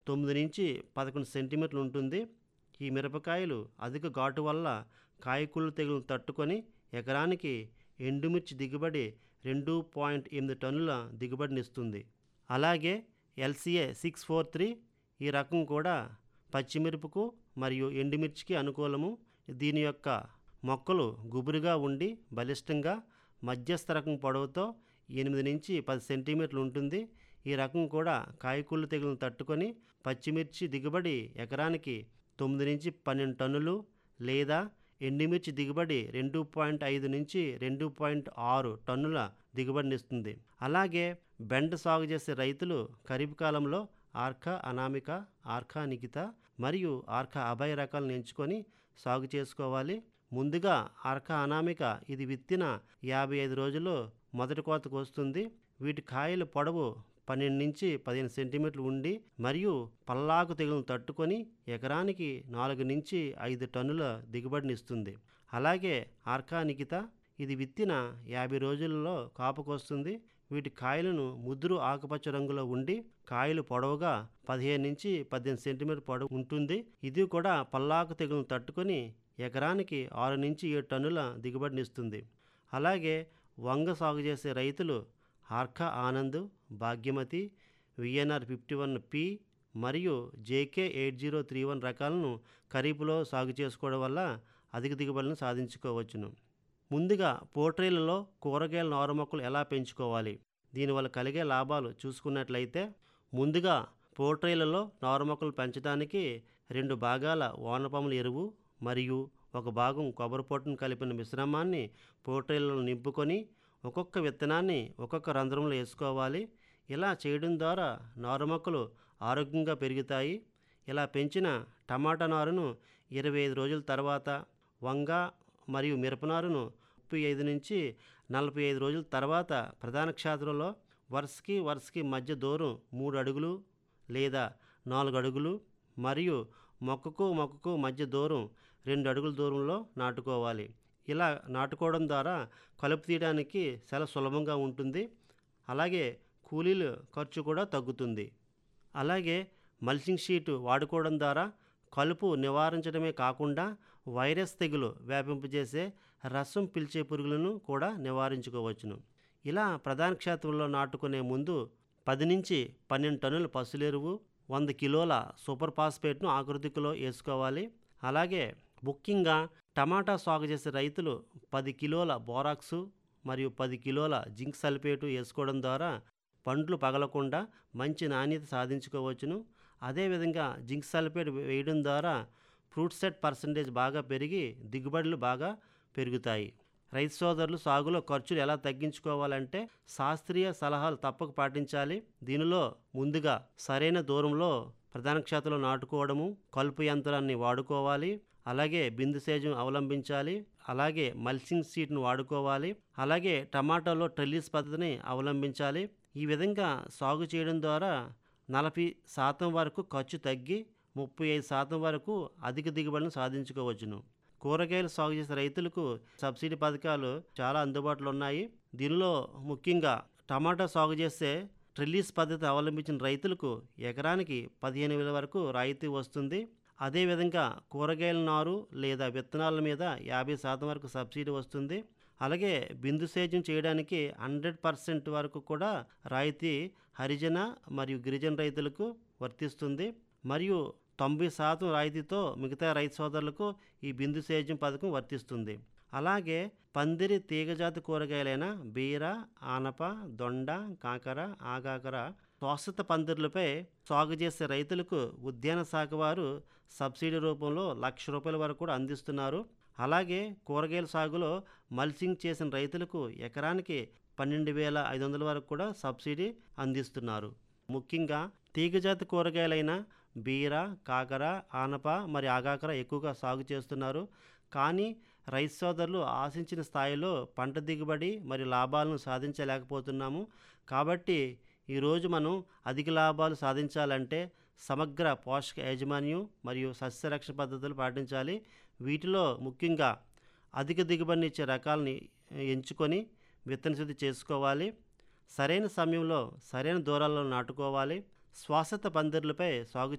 తొమ్మిది నుంచి పదకొండు సెంటీమీటర్లు ఉంటుంది ఈ మిరపకాయలు అధిక ఘాటు వల్ల కాయకుళ్ళు తెగులను తట్టుకొని ఎకరానికి ఎండుమిర్చి దిగుబడి రెండు పాయింట్ ఎనిమిది టన్నుల దిగుబడినిస్తుంది అలాగే ఎల్సిఏ సిక్స్ ఫోర్ త్రీ ఈ రకం కూడా పచ్చిమిరపకు మరియు ఎండుమిర్చికి అనుకూలము దీని యొక్క మొక్కలు గుబురుగా ఉండి బలిష్టంగా మధ్యస్థ రకం పొడవుతో ఎనిమిది నుంచి పది సెంటీమీటర్లు ఉంటుంది ఈ రకం కూడా కాయకూళ్ళు తెగులను తట్టుకొని పచ్చిమిర్చి దిగుబడి ఎకరానికి తొమ్మిది నుంచి పన్నెండు టన్నులు లేదా ఎండుమిర్చి దిగుబడి రెండు పాయింట్ ఐదు నుంచి రెండు పాయింట్ ఆరు టన్నుల దిగుబడినిస్తుంది అలాగే బెండ సాగు చేసే రైతులు ఖరీఫ్ కాలంలో ఆర్కా అనామిక ఆర్కా నిఖిత మరియు ఆర్కా అభయ రకాలను ఎంచుకొని సాగు చేసుకోవాలి ముందుగా ఆర్కా అనామిక ఇది విత్తిన యాభై ఐదు రోజుల్లో మొదటి కోతకు వస్తుంది వీటి కాయల పొడవు పన్నెండు నుంచి పదిహేను సెంటీమీటర్లు ఉండి మరియు పల్లాకు తెగులను తట్టుకొని ఎకరానికి నాలుగు నుంచి ఐదు టన్నుల దిగుబడినిస్తుంది అలాగే ఆర్కా నిఖిత ఇది విత్తిన యాభై రోజులలో కాపుకొస్తుంది వీటి కాయలను ముదురు ఆకుపచ్చ రంగులో ఉండి కాయలు పొడవుగా పదిహేను నుంచి పద్దెనిమిది సెంటీమీటర్ పొడవు ఉంటుంది ఇది కూడా పల్లాకు తెగులను తట్టుకొని ఎకరానికి ఆరు నుంచి ఏడు టన్నుల దిగుబడినిస్తుంది అలాగే వంగ సాగు చేసే రైతులు Arka Anand Bhagyamathi VNR fifty one P మరియు JK eight zero three one రకాలను ఖరీఫ్లో సాగు చేసుకోవడం వల్ల అధిక దిగుబడులను సాధించుకోవచ్చును ముందుగా పోట్రీలలో కూరగాయల నారు మొక్కలు ఎలా పెంచుకోవాలి దీనివల్ల కలిగే లాభాలు చూసుకున్నట్లయితే ముందుగా పోట్రీలలో నారు మొక్కలు పెంచడానికి రెండు భాగాల వానపాముల ఎరువు మరియు ఒక భాగం కొబ్బరి పొట్టును కలిపిన మిశ్రమాన్ని పోట్రీలలో నింపుకొని ఒక్కొక్క విత్తనాన్ని ఒక్కొక్క రంధ్రంలో వేసుకోవాలి ఇలా చేయడం ద్వారా నారు మొక్కలు ఆరోగ్యంగా పెరుగుతాయి ఇలా పెంచిన టమాటా నారును ఇరవై ఐదు రోజుల తర్వాత వంగ మరియు మిరపనారును ముప్పై ఐదు నుంచి నలభై ఐదు రోజుల తర్వాత ప్రధాన క్షేత్రంలో వరుసకి వరుసకి మధ్య దూరం మూడు అడుగులు లేదా నాలుగు అడుగులు మరియు మొక్కకు మొక్కకు మధ్య దూరం రెండు అడుగుల దూరంలో నాటుకోవాలి ఇలా నాటుకోవడం ద్వారా కలుపు తీయడానికి చాలా సులభంగా ఉంటుంది అలాగే కూలీలు ఖర్చు కూడా తగ్గుతుంది అలాగే మల్చింగ్ షీటు వాడుకోవడం ద్వారా కలుపు నివారించడమే కాకుండా వైరస్ తెగులు వ్యాపింపజేసే రసం పిలిచే పురుగులను కూడా నివారించుకోవచ్చును ఇలా ప్రధాన క్షేత్రంలో నాటుకునే ముందు పది నుంచి పన్నెండు టన్నుల పసులెరువు వంద కిలోల సూపర్ ఫాస్ఫేట్ను ఆకృతిలో వేసుకోవాలి అలాగే ముఖ్యంగా టమాటా సాగు చేసే రైతులు పది కిలోల బోరాక్సు మరియు పది కిలోల జింక్ సల్ఫేటు వేసుకోవడం ద్వారా పండ్లు పగలకుండా మంచి నాణ్యత సాధించుకోవచ్చును అదేవిధంగా జింక్ సల్ఫేట్ వేయడం ద్వారా ఫ్రూట్ సెట్ పర్సంటేజ్ బాగా పెరిగి దిగుబడులు బాగా పెరుగుతాయి రైతు సోదరులు సాగులో ఖర్చులు ఎలా తగ్గించుకోవాలంటే శాస్త్రీయ సలహాలు తప్పక పాటించాలి దీనిలో ముందుగా సరైన దూరంలో ప్రధాన క్షేత్రంలో నాటుకోవడము కలుపు యంత్రాన్ని వాడుకోవాలి అలాగే బిందు సేద్యం అవలంబించాలి అలాగే మల్చింగ్ సీట్ను వాడుకోవాలి అలాగే టమాటాలో ట్రెల్లిస్ పద్ధతిని అవలంబించాలి ఈ విధంగా సాగు చేయడం ద్వారా నలభై శాతం వరకు ఖర్చు తగ్గి ముప్పై ఐదు శాతం వరకు అధిక దిగుబడిని సాధించుకోవచ్చును కూరగాయలు సాగు చేసే రైతులకు సబ్సిడీ పథకాలు చాలా అందుబాటులో ఉన్నాయి దీనిలో ముఖ్యంగా టమాటా సాగు చేసే ట్రిల్లీస్ పద్ధతి అవలంబించిన రైతులకు ఎకరానికి పదిహేను వేల వరకు రాయితీ వస్తుంది అదేవిధంగా కూరగాయల నారు లేదా విత్తనాల మీద యాభై శాతం వరకు సబ్సిడీ వస్తుంది అలాగే బిందు సేద్యం చేయడానికి హండ్రెడ్ పర్సెంట్ వరకు కూడా రాయితీ హరిజన మరియు గిరిజన రైతులకు వర్తిస్తుంది మరియు తొంభై శాతం రాయితీతో మిగతా రైతు సోదరులకు ఈ బిందు సేద్యం పథకం వర్తిస్తుంది అలాగే పందిరి తీగజాతి కూరగాయలైన బీర ఆనప దొండ కాకర ఆగాకర శాశ్వత పందిర్లపై సాగు చేసే రైతులకు ఉద్యాన శాఖ వారు సబ్సిడీ రూపంలో లక్ష రూపాయల వరకు కూడా అందిస్తున్నారు అలాగే కూరగాయల సాగులో మల్చింగ్ చేసిన రైతులకు ఎకరానికి పన్నెండు వేల ఐదు వందల వరకు కూడా సబ్సిడీ అందిస్తున్నారు ముఖ్యంగా తీగజాతి కూరగాయలైన బీర కాకర ఆనప మరి ఆగాకర ఎక్కువగా సాగు చేస్తున్నారు కానీ రైతు సోదరులు ఆశించిన స్థాయిలో పంట దిగుబడి మరియు లాభాలను సాధించలేకపోతున్నాము కాబట్టి ఈరోజు మనం అధిక లాభాలు సాధించాలంటే సమగ్ర పోషక యాజమాన్యం మరియు సస్యరక్షణ పద్ధతులు పాటించాలి వీటిలో ముఖ్యంగా అధిక దిగుబడినిచ్చే రకాలని ఎంచుకొని విత్తన శుద్ధి చేసుకోవాలి సరైన సమయంలో సరైన దూరాల్లో నాటుకోవాలి శ్వాసత పందిర్లపై సాగు